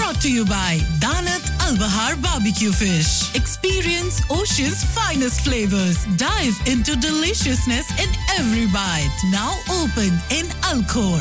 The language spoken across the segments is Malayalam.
brought to you by Danat Al Bahar Barbecue Fish. Experience Ocean's finest flavors. Dive into deliciousness in every bite. Now open in Alcor.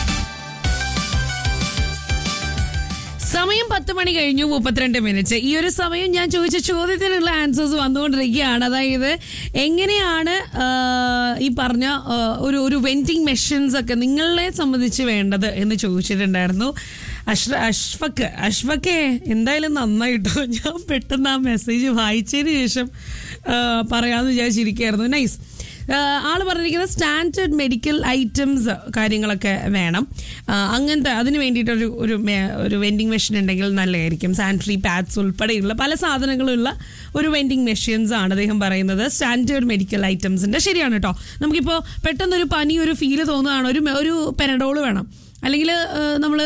സമയം പത്ത് മണി കഴിഞ്ഞു മുപ്പത്തിരണ്ട് മിനിറ്റ് ഈ ഒരു സമയം ഞാൻ ചോദിച്ച ചോദ്യത്തിനുള്ള ആൻസേഴ്സ് വന്നുകൊണ്ടിരിക്കുകയാണ് അതായത് എങ്ങനെയാണ് ആ, ഈ പറഞ്ഞ ആ, ഒരു ഒരു വെൻഡിങ് മെഷീൻസ് ഒക്കെ നിങ്ങളെ സംബന്ധിച്ച് വേണ്ടത് എന്ന് ചോദിച്ചിട്ടുണ്ടായിരുന്നു അഷ്റ അഷ്ഫക്ക് അഷ്ഫക്കെ എന്തായാലും നന്നായിട്ടോ ഞാൻ പെട്ടെന്ന് ആ മെസ്സേജ് വായിച്ചതിന് ശേഷം ആ, പറയാമെന്ന് വിചാരിച്ചിരിക്കുകയായിരുന്നു നൈസ് ആഹ് ആള് പറഞ്ഞിരിക്കുന്നത് സ്റ്റാൻഡേർഡ് മെഡിക്കൽ ഐറ്റംസ് കാര്യങ്ങളൊക്കെ വേണം ആഹ് അങ്ങനത്തെ അതിന് വേണ്ടിയിട്ടൊരു ഒരു മെ- ഒരു വെൻഡിങ് മെഷീൻ ഉണ്ടെങ്കിൽ നല്ലതായിരിക്കും സാനിറ്ററി പാഡ്സ് ഉൾപ്പെടെയുള്ള പല സാധനങ്ങളുള്ള ഒരു വെൻഡിങ് മെഷീൻസ് ആണ് അദ്ദേഹം പറയുന്നത് സ്റ്റാൻഡേർഡ് മെഡിക്കൽ ഐറ്റംസിന്റെ ശരിയാണ് കേട്ടോ നമുക്കിപ്പോൾ പെട്ടെന്നൊരു പനി ഒരു ഫീല് തോന്നുകയാണ് ഒരു മെ- ഒരു പെനഡോള് വേണം അല്ലെങ്കിൽ നമ്മൾ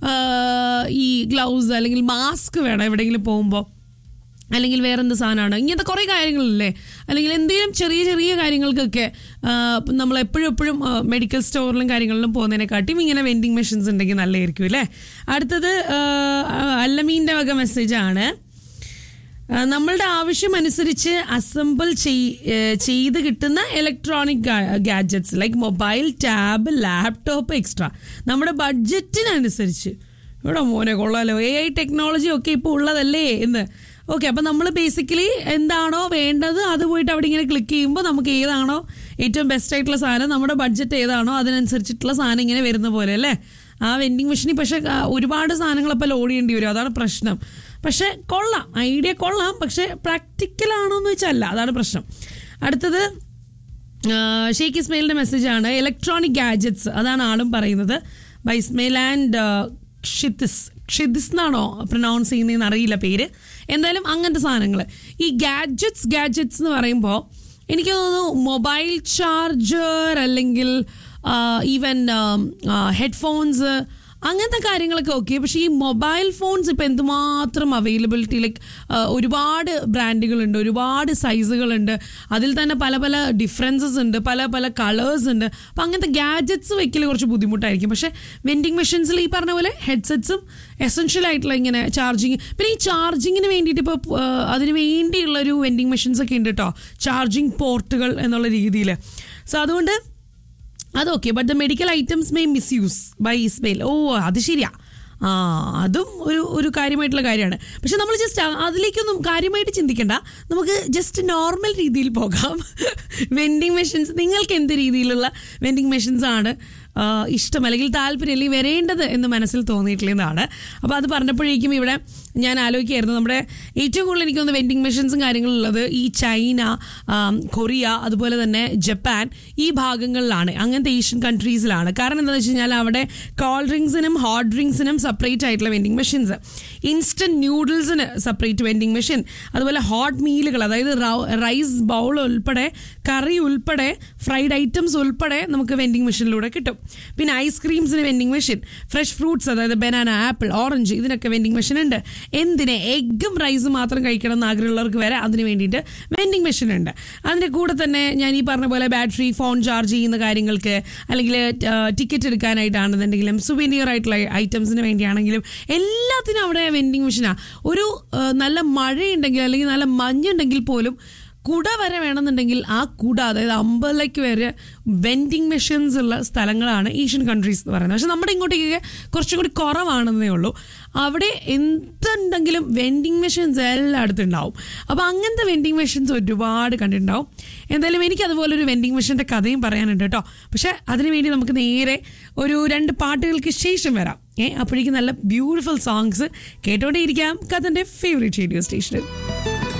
ഈ ഗ്ലൗസ് അല്ലെങ്കിൽ മാസ്ക് വേണം എവിടെയെങ്കിലും പോകുമ്പോൾ അല്ലെങ്കിൽ വേറെ എന്ത് സാധനമാണ് ഇങ്ങനത്തെ കുറേ കാര്യങ്ങളില്ലേ അല്ലെങ്കിൽ എന്തെങ്കിലും ചെറിയ ചെറിയ കാര്യങ്ങൾക്കൊക്കെ നമ്മൾ എപ്പോഴും എപ്പോഴും മെഡിക്കൽ സ്റ്റോറിലും കാര്യങ്ങളിലും പോകുന്നതിനെക്കാട്ടിയും ഇങ്ങനെ വെൻഡിങ് മെഷീൻസ് ഉണ്ടെങ്കിൽ നല്ലതായിരിക്കും അല്ലേ അടുത്തത് ആ, അല്ലമീൻ്റെ വക മെസ്സേജാണ് ആ, നമ്മളുടെ ആവശ്യം അനുസരിച്ച് അസംബിൾ ചെയ്ത് കിട്ടുന്ന electronic gadgets like mobile tab laptop extra നമ്മുടെ ബഡ്ജറ്റിനനുസരിച്ച് ഇവിടെ മോനെ കൊള്ളാലോ എ ഐ ടെക്നോളജി ഒക്കെ ഇപ്പോൾ ഉള്ളതല്ലേ എന്ന് ഓക്കെ അപ്പം നമ്മൾ ബേസിക്കലി എന്താണോ വേണ്ടത് അത് പോയിട്ട് അവിടെ ഇങ്ങനെ ക്ലിക്ക് ചെയ്യുമ്പോൾ നമുക്ക് ഏതാണോ ഏറ്റവും ബെസ്റ്റ് ആയിട്ടുള്ള സാധനം നമ്മുടെ ബഡ്ജറ്റ് ഏതാണോ അതിനനുസരിച്ചിട്ടുള്ള സാധനം ഇങ്ങനെ വരുന്ന പോലെ അല്ലേ ആ വെൻഡിങ് മെഷീനിൽ പക്ഷേ ആ, ഒരുപാട് സാധനങ്ങൾ അപ്പോൾ ലോഡ് ചെയ്യേണ്ടി വരും അതാണ് പ്രശ്നം പക്ഷേ കൊള്ളാം ഐഡിയ കൊള്ളാം പക്ഷേ പ്രാക്ടിക്കൽ ആണോ എന്ന് വെച്ചാൽ അല്ല അതാണ് പ്രശ്നം അടുത്തത് ആ, ഷെയ്ഖ് ഇസ്മയിലിന്റെ മെസ്സേജാണ് ഇലക്ട്രോണിക് ഗാഡ്ജറ്റ്സ് അതാണ് ആളും പറയുന്നത് ബൈ ഇസ്മയിൽ ആൻഡ് ഷിത്തിസ് ഷിദിസ് എന്നാണോ പ്രൊനൗൺസ് ചെയ്യുന്നതെന്ന് അറിയില്ല പേര് എന്തായാലും അങ്ങനത്തെ സാധനങ്ങൾ ഈ ഗാഡ്ജറ്റ്സ് ഗാഡ്ജറ്റ്സ് എന്ന് പറയുമ്പോൾ എനിക്ക് തോന്നുന്നു മൊബൈൽ ചാർജർ അല്ലെങ്കിൽ ഈവൻ ഹെഡ്ഫോൺസ് അങ്ങനത്തെ കാര്യങ്ങളൊക്കെ ഓക്കെ പക്ഷേ ഈ മൊബൈൽ ഫോൺസ് ഇപ്പം എന്തുമാത്രം അവൈലബിലിറ്റി ലൈക്ക് ഒരുപാട് ബ്രാൻഡുകളുണ്ട് ഒരുപാട് സൈസുകളുണ്ട് അതിൽ തന്നെ പല പല ഡിഫറൻസസ് ഉണ്ട് പല പല കളേഴ്സ് ഉണ്ട് അപ്പം അങ്ങനത്തെ ഗാഡ്ജറ്റ്സ് വെക്കൽ കുറച്ച് ബുദ്ധിമുട്ടായിരിക്കും പക്ഷേ വെൻഡിങ് മെഷീൻസിൽ ഈ പറഞ്ഞ പോലെ ഹെഡ്സെറ്റ്സും എസെൻഷ്യൽ ആയിട്ടുള്ള ഇങ്ങനെ ചാർജിങ് പിന്നെ ഈ ചാർജിങ്ങിന് വേണ്ടിയിട്ട് ഇപ്പോൾ അതിന് വേണ്ടിയുള്ള ഒരു വെൻഡിങ് മെഷീൻസ് ഒക്കെ ഉണ്ട് കേട്ടോ ചാർജിങ് പോർട്ടുകൾ എന്നുള്ള രീതിയിൽ സോ അതുകൊണ്ട് അതൊക്കെ but the medical items may misuse by Ismail ഓ അത് ശരിയാ ആ അതും ഒരു ഒരു കാര്യമായിട്ടുള്ള കാര്യമാണ് പക്ഷെ നമ്മൾ ജസ്റ്റ് അതിലേക്കൊന്നും കാര്യമായിട്ട് ചിന്തിക്കണ്ട നമുക്ക് ജസ്റ്റ് നോർമൽ രീതിയിൽ പോകാം വെൻഡിങ് മെഷീൻസ് നിങ്ങൾക്ക് എന്ത് രീതിയിലുള്ള വെൻഡിങ് മെഷീൻസ് ആണ് ആ, ഇഷ്ടം അല്ലെങ്കിൽ താല്പര്യം അല്ലെങ്കിൽ വരേണ്ടത് എന്ന് മനസ്സിൽ തോന്നിയിട്ടുള്ളതാണ് അപ്പോൾ അത് പറഞ്ഞപ്പോഴേക്കും ഇവിടെ ഞാൻ ആലോചിക്കായിരുന്നു നമ്മുടെ ഏറ്റവും കൂടുതൽ എനിക്ക് തോന്നുന്നു വെൻഡിങ് മെഷീൻസും കാര്യങ്ങളും ഉള്ളത് ഈ ചൈന ആം, കൊറിയ അതുപോലെ തന്നെ ജപ്പാൻ ഈ ഭാഗങ്ങളിലാണ് അങ്ങനത്തെ ഏഷ്യൻ കൺട്രീസിലാണ് കാരണം എന്താണെന്ന് വെച്ച് കഴിഞ്ഞാൽ അവിടെ കോൾ ഡ്രിങ്ക്സിനും ഹോട്ട് ഡ്രിങ്ക്സിനും സെപ്പറേറ്റ് ആയിട്ടുള്ള വെൻഡിങ് മെഷീൻസ് ഇൻസ്റ്റന്റ് ന്യൂഡിൽസിന് സെപ്പറേറ്റ് വെൻഡിങ് മെഷീൻ അതുപോലെ ഹോട്ട് മീലുകൾ അതായത് റൈസ് ബൗൾ ഉൾപ്പെടെ കറി ഉൾപ്പെടെ ഫ്രൈഡ് ഐറ്റംസ് ഉൾപ്പെടെ നമുക്ക് വെൻഡിങ് മെഷീനിലൂടെ കിട്ടും പിന്നെ ഐസ്ക്രീംസിന് വെൻഡിങ് മെഷീൻ ഫ്രഷ് ഫ്രൂട്ട്സ് അതായത് ബനാന ആപ്പിൾ ഓറഞ്ച് ഇതിനൊക്കെ വെൻഡിങ് മെഷീൻ ഉണ്ട് എന്തിന് എഗ്ഗും റൈസും മാത്രം കഴിക്കണം എന്ന് ആഗ്രഹമുള്ളവർക്ക് വരെ അതിന് വേണ്ടിയിട്ട് വെൻഡിങ് മെഷീൻ ഉണ്ട് അതിൻ്റെ കൂടെ തന്നെ ഞാൻ ഈ പറഞ്ഞ പോലെ ബാറ്ററി ഫോൺ ചാർജ് ചെയ്യുന്ന കാര്യങ്ങൾക്ക് അല്ലെങ്കിൽ ടിക്കറ്റ് എടുക്കാനായിട്ടാണെന്നുണ്ടെങ്കിലും സുവീനിയർ ആയിട്ടുള്ള ഐറ്റംസിന് വേണ്ടിയാണെങ്കിലും എല്ലാത്തിനും അവിടെ വെൻഡിങ് മെഷീനാണ് ഒരു ആ, നല്ല മഴയുണ്ടെങ്കിൽ അല്ലെങ്കിൽ നല്ല മഞ്ഞുണ്ടെങ്കിൽ പോലും കുട വരെ വേണമെന്നുണ്ടെങ്കിൽ ആ കുട അതായത് അമ്പലയ്ക്ക് വരെ വെൻഡിങ് മെഷീൻസ് ഉള്ള സ്ഥലങ്ങളാണ് ഏഷ്യൻ കൺട്രീസ് എന്ന് പറയുന്നത് പക്ഷെ നമ്മുടെ ഇങ്ങോട്ടേക്ക് കുറച്ചും കൂടി കുറവാണെന്നേ ഉള്ളൂ അവിടെ എന്തുണ്ടെങ്കിലും വെൻഡിങ് മെഷീൻസ് എല്ലായിടത്തും ഉണ്ടാവും അപ്പോൾ അങ്ങനത്തെ വെൻഡിങ് മെഷീൻസ് ഒരുപാട് കണ്ടിട്ടുണ്ടാവും എന്തായാലും എനിക്ക് അതുപോലെ ഒരു വെൻഡിങ് മെഷീൻ്റെ കഥയും പറയാനുണ്ട് കേട്ടോ പക്ഷെ അതിനുവേണ്ടി നമുക്ക് നേരെ ഒരു രണ്ട് പാട്ടുകൾക്ക് ശേഷം വരാം ഏ അപ്പോഴേക്കും നല്ല ബ്യൂട്ടിഫുൾ സോങ്സ് കേട്ടോണ്ടേ ഇരിക്കാം കഥൻ്റെ ഫേവറേറ്റ് റേഡിയോ സ്റ്റേഷനിൽ